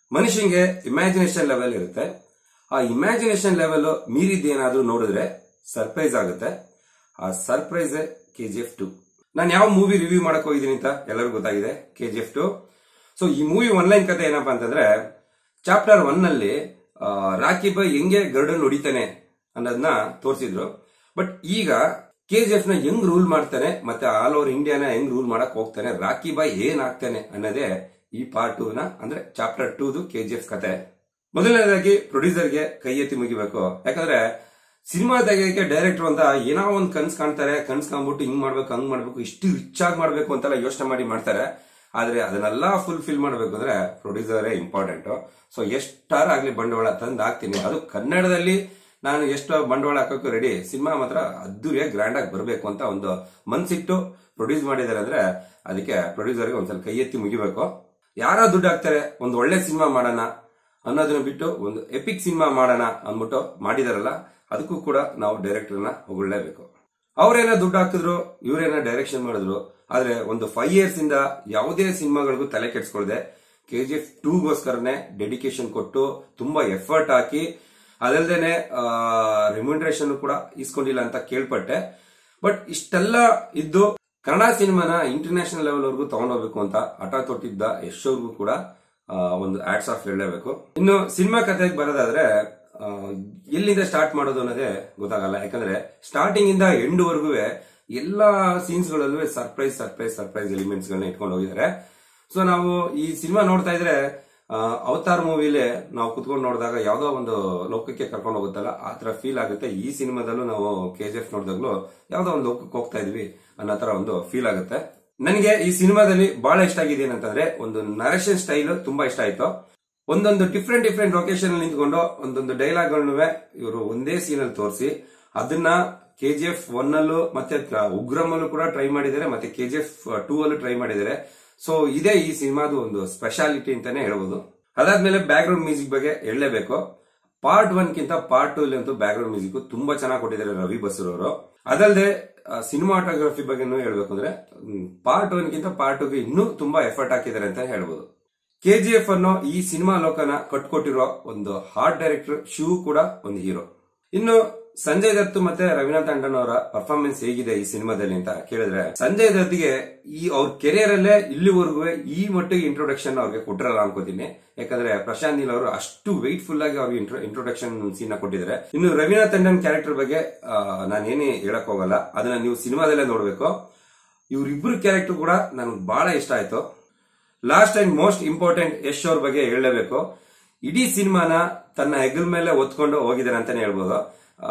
ಮನುಷ್ಯಂಗೆ imagination level ಇರುತ್ತೆ ಆ imagination level ಮೀರಿದ್ದೇನಾದ್ರೂ ನೋಡಿದ್ರೆ ಸರ್ಪ್ರೈಸ್ ಆಗುತ್ತೆ ಆ surprise K G F two ನಾನು ಯಾವ ಮೂವಿ ರಿವ್ಯೂ ಮಾಡಕ್ ಹೋಗಿದ್ದೀನಿ ಅಂತ ಎಲ್ಲರಿಗೂ ಗೊತ್ತಾಗಿದೆ K G F two so ಈ ಮೂವಿ ಒನ್ಲೈನ್ ಕತೆ ಏನಪ್ಪಾ ಅಂತಂದ್ರೆ ಚಾಪ್ಟರ್ ಒನ್ ನಲ್ಲಿ ಆ, ರಾಕಿ ಬಾಯ್ ಹೆಂಗೆ ಗರ್ಡನ್ ಹೊಡಿತಾನೆ ಅನ್ನೋದನ್ನ ತೋರಿಸಿದ್ರು ಬಟ್ ಈಗ ಕೆ ಜಿ ಎಫ್ ನ ಹೆಂಗ್ ರೂಲ್ ಮಾಡ್ತಾನೆ ಮತ್ತೆ ಆಲ್ ಓವರ್ ಇಂಡಿಯಾನ ಹೆಂಗ್ ರೂಲ್ ಮಾಡಕ್ ಹೋಗ್ತಾನೆ ರಾಕಿ ಬಾಯ್ ಏನ್ ಆಗ್ತಾನೆ ಅನ್ನೋದೇ ಈ ಪಾರ್ಟ್ ಟೂ ನ ಅಂದ್ರೆ ಚಾಪ್ಟರ್ ಟೂದು ಕೆ ಜಿ ಎಫ್ ಕತೆ ಮೊದಲನೇದಾಗಿ ಪ್ರೊಡ್ಯೂಸರ್ಗೆ ಕೈ ಎತ್ತಿ ಮುಗಿಬೇಕು ಯಾಕಂದ್ರೆ ಸಿನಿಮಾ ತೆಗೆಯಕ್ಕೆ ಡೈರೆಕ್ಟರ್ ಅಂತ ಏನೋ ಒಂದ್ ಕನ್ಸ್ ಕಾಣ್ತಾರೆ ಕನ್ಸ್ ಕಾಣ್ಬಿಟ್ಟು ಹಿಂಗ್ ಮಾಡ್ಬೇಕು ಹಂಗ್ ಮಾಡ್ಬೇಕು ಇಷ್ಟು ರಿಚ್ ಆಗಿ ಮಾಡ್ಬೇಕು ಅಂತೆಲ್ಲ ಯೋಚನೆ ಮಾಡಿ ಮಾಡ್ತಾರೆ ಆದ್ರೆ ಅದನ್ನೆಲ್ಲ ಫುಲ್ಫಿಲ್ ಮಾಡ್ಬೇಕು ಅಂದ್ರೆ ಪ್ರೊಡ್ಯೂಸರೇ ಇಂಪಾರ್ಟೆಂಟ್ ಸೊ ಎಷ್ಟಾರ ಆಗ್ಲಿ ಬಂಡವಾಳ ತಂದು ಹಾಕ್ತೀನಿ ಅದು ಕನ್ನಡದಲ್ಲಿ ನಾನು ಎಷ್ಟು ಬಂಡವಾಳ ಹಾಕೋಕೆ ರೆಡಿ ಸಿನಿಮಾ ಮಾತ್ರ ಅದ್ದೂರಿಯಾಗಿ ಗ್ರ್ಯಾಂಡ್ ಆಗಿ ಬರಬೇಕು ಅಂತ ಒಂದು ಮನ್ಸಿಟ್ಟು ಪ್ರೊಡ್ಯೂಸ್ ಮಾಡಿದ್ದಾರೆ ಅಂದ್ರೆ ಅದಕ್ಕೆ ಪ್ರೊಡ್ಯೂಸರ್ಗೆ ಒಂದ್ಸಲ ಕೈ ಎತ್ತಿ ಮುಗಿಬೇಕು ಯಾರೋ ದುಡ್ಡು ಹಾಕ್ತಾರೆ ಒಂದು ಒಳ್ಳೆ ಸಿನಿಮಾ ಮಾಡೋಣ ಅನ್ನೋದನ್ನ ಬಿಟ್ಟು ಒಂದು ಎಪಿಕ್ ಸಿನಿಮಾ ಮಾಡೋಣ ಅಂದ್ಬಿಟ್ಟು ಮಾಡಿದಾರಲ್ಲ ಅದಕ್ಕೂ ಕೂಡ ನಾವು ಡೈರೆಕ್ಟರ್ನ ಹೊಗಳಲೇಬೇಕು ಅವ್ರೇನ ದುಡ್ಡು ಹಾಕಿದ್ರು ಇವರೇನ ಡೈರೆಕ್ಷನ್ ಮಾಡಿದ್ರು ಆದ್ರೆ ಒಂದು ಫೈವ್ ಇಯರ್ಸ್ ಇಂದ ಯಾವುದೇ ಸಿನಿಮಾಗಳಿಗೂ ತಲೆ ಕೆಡ್ಸ್ಕೊಳ್ದೆ ಕೆ ಜಿ ಎಫ್ ಟೂಗೋಸ್ಕರನೇ ಡೆಡಿಕೇಶನ್ ಕೊಟ್ಟು ತುಂಬಾ ಎಫರ್ಟ್ ಹಾಕಿ ಅದಲ್ದೇನೆ ರಿಮ್ಯುನರೇಷನ್ ಕೂಡ ಇಸ್ಕೊಂಡಿಲ್ಲ ಅಂತ ಕೇಳ್ಪಟ್ಟೆ ಬಟ್ ಇಷ್ಟೆಲ್ಲ ಇದ್ದು ಕನ್ನಡ ಸಿನಿಮಾನ ಇಂಟರ್ನ್ಯಾಷನಲ್ ಲೆವೆಲ್ ವರೆಗೂ ತಗೊಂಡೋಗ್ಬೇಕು ಅಂತ ಹಠ ತೊಟ್ಟಿದ್ದ ಯಶ್ ಅವ್ರಿಗೂ ಕೂಡ ಆ, ಒಂದು ಆಡ್ಸ್ ಆಫ್ ಹೇಳಲೇಬೇಕು ಇನ್ನು ಸಿನಿಮಾ ಕಥೆಗೆ ಬರೋದಾದ್ರೆ ಆ, ಎಲ್ಲಿಂದ ಸ್ಟಾರ್ಟ್ ಮಾಡೋದು ಅನ್ನೋದೇ ಗೊತ್ತಾಗಲ್ಲ ಯಾಕಂದ್ರೆ ಸ್ಟಾರ್ಟಿಂಗ್ ಇಂದ ಎಂಡ್ ವರ್ಗೂ ಎಲ್ಲಾ ಸೀನ್ಸ್ ಗಳಲ್ಲೂ ಸರ್ಪ್ರೈಸ್ ಸರ್ಪ್ರೈಸ್ ಸರ್ಪ್ರೈಸ್ ಎಲಿಮೆಂಟ್ಸ್ ಗಳನ್ನ ಇಟ್ಕೊಂಡು ಹೋಗಿದ್ದಾರೆ ಸೊ ನಾವು ಈ ಸಿನಿಮಾ ನೋಡ್ತಾ ಇದ್ರೆ ಆ, ಅವತಾರ್ ಮೂವಿಲಿ ನಾವು ಕುತ್ಕೊಂಡು ನೋಡಿದಾಗ ಯಾವ್ದೋ ಒಂದು ಲೋಕಕ್ಕೆ ಕರ್ಕೊಂಡು ಹೋಗುತ್ತಲ್ಲ ಆ ತರ ಫೀಲ್ ಆಗುತ್ತೆ ಈ ಸಿನಿಮಾದಲ್ಲೂ ನಾವು ಕೆ ಜಿ ಎಫ್ ನೋಡಿದಾಗ್ಲೂ ಯಾವ್ದೋ ಒಂದು ಲೋಕಕ್ಕೆ ಹೋಗ್ತಾ ಇದ್ವಿ ಅನ್ನೋ ತರ ಒಂದು ಫೀಲ್ ಆಗುತ್ತೆ ನನಗೆ ಈ ಸಿನಿಮಾದಲ್ಲಿ ಬಹಳ ಇಷ್ಟ ಆಗಿದೆ ಏನಂತಂದ್ರೆ ಒಂದು ನರೇಷನ್ ಸ್ಟೈಲ್ ತುಂಬಾ ಇಷ್ಟ ಆಯ್ತು ಒಂದೊಂದು ಡಿಫ್ರೆಂಟ್ ಡಿಫ್ರೆಂಟ್ ಲೊಕೇಶನ್ ನಿಂತ್ಕೊಂಡು ಒಂದೊಂದು ಡೈಲಾಗ್ ಗಳನ್ನೂ ಇವರು ಒಂದೇ ಸೀನ್ ಅಲ್ಲಿ ತೋರಿಸಿ ಅದನ್ನ ಕೆ ಜಿ ಎಫ್ ಒನ್ ಅಲ್ಲೂ ಮತ್ತೆ ಉಗ್ರಮ್ ಅಲ್ಲೂ ಕೂಡ ಟ್ರೈ ಮಾಡಿದ್ದಾರೆ ಮತ್ತೆ ಕೆ ಜಿ ಎಫ್ ಟೂ ಅಲ್ಲೂ ಟ್ರೈ ಮಾಡಿದ್ದಾರೆ ಸೊ ಇದೇ ಈ ಸಿನಿಮಾದ ಒಂದು ಸ್ಪೆಷಾಲಿಟಿ ಅಂತಾನೆ ಹೇಳ್ಬೋದು ಅದಾದ್ಮೇಲೆ ಬ್ಯಾಕ್ ಗ್ರೌಂಡ್ ಮ್ಯೂಸಿಕ್ ಬಗ್ಗೆ ಹೇಳಲೇಬೇಕು ಪಾರ್ಟ್ ಒನ್ ಕಿಂತ ಪಾರ್ಟ್ ಟೂ ಅಂತೂ ಬ್ಯಾಕ್ ಗ್ರೌಂಡ್ ಮ್ಯೂಸಿಕ್ ತುಂಬಾ ಚೆನ್ನಾಗಿ ಕೊಟ್ಟಿದ್ದಾರೆ ರವಿ ಬಸೂರ್ ಅವರು ಅದಲ್ಲದೆ ಸಿನಿಮಾಟೋಗ್ರಫಿ ಬಗ್ಗೆನೂ ಹೇಳ್ಬೇಕು ಅಂದ್ರೆ ಪಾರ್ಟ್ ಒನ್ ಕಿಂತ ಪಾರ್ಟ್ ಟೂಗೆ ಇನ್ನೂ ತುಂಬಾ ಎಫರ್ಟ್ ಹಾಕಿದ್ದಾರೆ ಅಂತ ಹೇಳ್ಬೋದು ಕೆಜಿಎಫ್ ಅನ್ನೋ ಈ ಸಿನಿಮಾ ಲೋಕನ ಕಟ್ಕೊಟ್ಟಿರೋ ಒಂದು ಹಾರ್ಟ್ ಡೈರೆಕ್ಟರ್ ಶಿವ್ ಕೂಡ ಒಂದು ಹೀರೋ ಇನ್ನು ಸಂಜಯ್ ದತ್ ಮತ್ತೆ ರವಿನಾಥ್ ಅಂಡನ್ ಅವರ ಪರ್ಫಾರ್ಮೆನ್ಸ್ ಹೇಗಿದೆ ಈ ಸಿನಿಮಾದಲ್ಲಿ ಅಂತ ಕೇಳಿದ್ರೆ ಸಂಜಯ್ ದತ್ಗೆ ಈ ಅವ್ರ ಕೆರಿಯರ್ ಅಲ್ಲೇ ಇಲ್ಲಿವರೆಗೂ ಈ ಮಟ್ಟಿಗೆ ಇಂಟ್ರೊಡಕ್ಷನ್ ಅವ್ರಿಗೆ ಕೊಟ್ಟಿರಲ್ಲ ಅನ್ಕೋತೀನಿ ಯಾಕಂದ್ರೆ ಪ್ರಶಾಂತ್ ನೀಲ್ ಅವರು ಅಷ್ಟು ವೆಯ್ಟ್ಫುಲ್ ಆಗಿ ಅವ್ರಿಗೆ ಇಂಟ್ರೊಡಕ್ಷನ್ ಸೀನ್ ಕೊಟ್ಟಿದ್ದಾರೆ ಇನ್ನು ರವಿನಾಥ್ ಅಂಡನ್ ಕ್ಯಾರೆಕ್ಟರ್ ಬಗ್ಗೆ ನಾನು ಏನೇ ಹೇಳಕ್ ಹೋಗಲ್ಲ ಅದನ್ನ ನೀವು ಸಿನಿಮಾದಲ್ಲೇ ನೋಡ್ಬೇಕು ಇವ್ರಿಬ್ರು ಕ್ಯಾರೆಕ್ಟರ್ ಕೂಡ ನನ್ಗೆ ಬಹಳ ಇಷ್ಟ ಆಯ್ತು last and most important Yash ಅವ್ರ ಬಗ್ಗೆ ಹೇಳಲೇಬೇಕು ಇಡೀ ಸಿನಿಮಾನ ತನ್ನ ಹೆಗಲ್ ಮೇಲೆ ಒತ್ಕೊಂಡು ಹೋಗಿದ್ದಾರೆ ಅಂತಾನೆ ಹೇಳ್ಬೋದು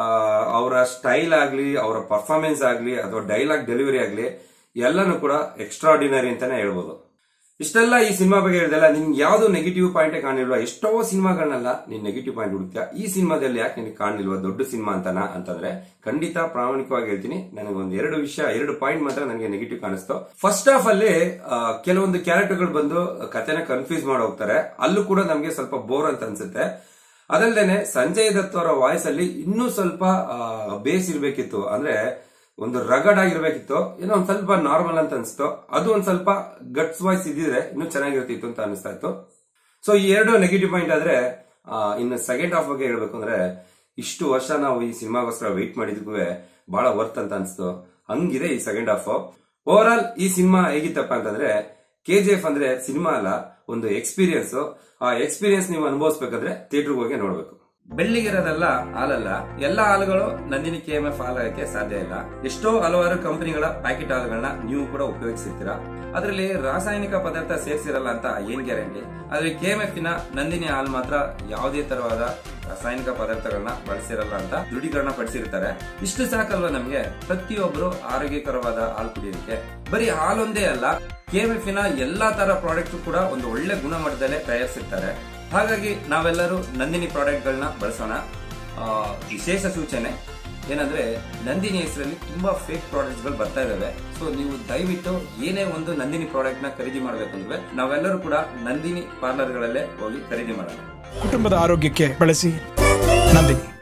ಅವರ ಸ್ಟೈಲ್ ಆಗ್ಲಿ ಅವರ ಪರ್ಫಾರ್ಮೆನ್ಸ್ ಆಗ್ಲಿ ಅಥವಾ ಡೈಲಾಗ್ ಡೆಲಿವರಿ ಆಗ್ಲಿ ಎಲ್ಲನೂ ಕೂಡ ಎಕ್ಸ್ಟ್ರಾಡಿನರಿ ಅಂತಾನೆ ಹೇಳ್ಬೋದು ಇಷ್ಟೆಲ್ಲ ಈ ಸಿನಿಮಾ ಬಗ್ಗೆ ಹೇಳಿದೆಲ್ಲ ನಿನ್ಗೆ ಯಾವ್ದು ನೆಗೆಟಿವ್ ಪಾಯಿಂಟೇ ಕಾಣಿಲ್ವಾ ಎಷ್ಟೋ ಸಿನಿಮಾಗಳನ್ನೆಲ್ಲ ನೀನ್ ನೆಗೆಟಿವ್ ಪಾಯಿಂಟ್ ಹುಡುಕ್ತೀಯ ಈ ಸಿನಿಮಾದಲ್ಲಿ ಯಾಕೆ ನಿನಗೆ ಕಾಣಲಿಲ್ವಾ ದೊಡ್ಡ ಸಿನಿಮಾ ಅಂತನಾ ಅಂತಂದ್ರೆ ಖಂಡಿತ ಪ್ರಾಮಾಣಿಕವಾಗಿ ಹೇಳ್ತೀನಿ ನನಗೆ ಒಂದು ಎರಡು ವಿಷಯ ಎರಡು ಪಾಯಿಂಟ್ ಮಾತ್ರ ನನಗೆ ನೆಗೆಟಿವ್ ಕಾಣಿಸ್ತು ಫಸ್ಟ್ ಹಾಫ್ ಅಲ್ಲಿ ಆ, ಕೆಲವೊಂದು ಕ್ಯಾರೆಕ್ಟರ್ಗಳು ಬಂದು ಕತೆನ ಕನ್ಫ್ಯೂಸ್ ಮಾಡಿ ಹೋಗ್ತಾರೆ ಅಲ್ಲೂ ಕೂಡ ನಮಗೆ ಸ್ವಲ್ಪ ಬೋರ್ ಅಂತ ಅನ್ಸುತ್ತೆ ಅದಲ್ದೇನೆ ಸಂಜಯ್ ದತ್ ಅವರ ವಾಯ್ಸ್ ಅಲ್ಲಿ ಇನ್ನೂ ಸ್ವಲ್ಪ ಬೇಸ್ ಇರ್ಬೇಕಿತ್ತು ಅಂದ್ರೆ ಒಂದು ರಗಡ್ ಆಗಿರ್ಬೇಕಿತ್ತು ಏನೋ ಒಂದ್ ಸ್ವಲ್ಪ ನಾರ್ಮಲ್ ಅಂತ ಅನ್ಸ್ತು ಅದು ಒಂದ್ ಸ್ವಲ್ಪ ಗಟ್ಸ್ ವಾಯ್ಸ್ ಇದ್ದಿದ್ರೆ ಇನ್ನೂ ಚೆನ್ನಾಗಿರ್ತಿತ್ತು ಅಂತ ಅನಿಸ್ತಾ ಇತ್ತು ಸೊ ಈ ಎರಡು ನೆಗೆಟಿವ್ ಪಾಯಿಂಟ್ ಆದ್ರೆ ಆ, ಇನ್ನು ಸೆಕೆಂಡ್ ಹಾಫ್ ಬಗ್ಗೆ ಹೇಳ್ಬೇಕು ಅಂದ್ರೆ ಇಷ್ಟು ವರ್ಷ ನಾವು ಈ ಸಿನಿಮಾಗೋಸ್ಕರ ವೆಯ್ಟ್ ಮಾಡಿದ್ಗೂ ಬಹಳ ವರ್ತ್ ಅಂತ ಅನ್ಸ್ತು ಹಂಗಿದೆ ಈ ಸೆಕೆಂಡ್ ಹಾಫ್ ಓವರ್ ಆಲ್ ಈ ಸಿನಿಮಾ ಹೇಗಿತ್ತಪ್ಪ ಅಂತಂದ್ರೆ ಕೆ ಜಿ ಎಫ್ ಅಂದ್ರೆ ಸಿನಿಮಾ ಅಲ್ಲ ಒಂದು ಎಕ್ಸ್ಪೀರಿಯನ್ಸ್ ಆ ಎಕ್ಸ್ಪೀರಿಯನ್ಸ್ ನೀವು ಅನುಭವಿಸ್ಬೇಕಂದ್ರೆ ಥಿಯೇಟರ್ಗೆ ಹೋಗಿ ನೋಡ್ಬೇಕು ಬೆಳ್ಳಿಗಿರೋದಲ್ಲ ಹಾಲಲ್ಲ ಎಲ್ಲ ಹಾಲುಗಳು ನಂದಿನಿ ಕೆ ಎಂ ಎಫ್ ಹಾಲಾಗಕ್ಕೆ ಸಾಧ್ಯ ಇಲ್ಲ ಎಷ್ಟೋ ಹಲವಾರು ಕಂಪನಿಗಳ ಪ್ಯಾಕೆಟ್ ಹಾಲುಗಳನ್ನ ನೀವು ಕೂಡ ಉಪಯೋಗಿಸಿರ್ತೀರಾ ಅದರಲ್ಲಿ ರಾಸಾಯನಿಕ ಪದಾರ್ಥ ಸೇರಿಸಿರಲ್ಲ ಅಂತ ಏನ್ ಗ್ಯಾರಂಟಿ ಆದ್ರೆ ಕೆ ಎಂ ಎಫ್ ನ ನಂದಿನಿ ಹಾಲು ಮಾತ್ರ ಯಾವುದೇ ತರವಾದ ರಾಸಾಯನಿಕ ಪದಾರ್ಥಗಳನ್ನ ಬಳಸಿರಲ್ಲ ಅಂತ ದೃಢೀಕರಣ ಪಡಿಸಿರ್ತಾರೆ ಇಷ್ಟು ಸಾಕಲ್ವಾ ನಮ್ಗೆ ಪ್ರತಿಯೊಬ್ಬರು ಆರೋಗ್ಯಕರವಾದ ಹಾಲು ಕುಡಿಯೋದಕ್ಕೆ ಬರೀ ಹಾಲೊಂದೇ ಅಲ್ಲ ಕೆ ಎಂ ಎಫ್ ನ ಎಲ್ಲಾ ತರ ಪ್ರಾಡಕ್ಟ್ ಕೂಡ ಒಂದು ಒಳ್ಳೆ ಗುಣಮಟ್ಟದಲ್ಲೇ ತಯಾರಿಸಿರ್ತಾರೆ ಹಾಗಾಗಿ ನಾವೆಲ್ಲರೂ ನಂದಿನಿ ಪ್ರಾಡಕ್ಟ್ಗಳನ್ನ ಬಳಸೋಣ ಆ, ವಿಶೇಷ ಸೂಚನೆ ಏನಂದ್ರೆ ನಂದಿನಿ ಹೆಸರಲ್ಲಿ ತುಂಬಾ ಫೇಕ್ ಪ್ರಾಡಕ್ಟ್ಸ್ ಗಳು ಬರ್ತಾ ಇದಾವೆ ಸೊ ನೀವು ದಯವಿಟ್ಟು ಏನೇ ಒಂದು ನಂದಿನಿ ಪ್ರಾಡಕ್ಟ್ ನ ಖರೀದಿ ಮಾಡಬೇಕಂದ್ರೆ ನಾವೆಲ್ಲರೂ ಕೂಡ ನಂದಿನಿ ಪಾರ್ಲರ್ ಗಳಲ್ಲೇ ಹೋಗಿ ಖರೀದಿ ಮಾಡೋಣ ಕುಟುಂಬದ ಆರೋಗ್ಯಕ್ಕೆ ಬಳಸಿ ನಂದಿನಿ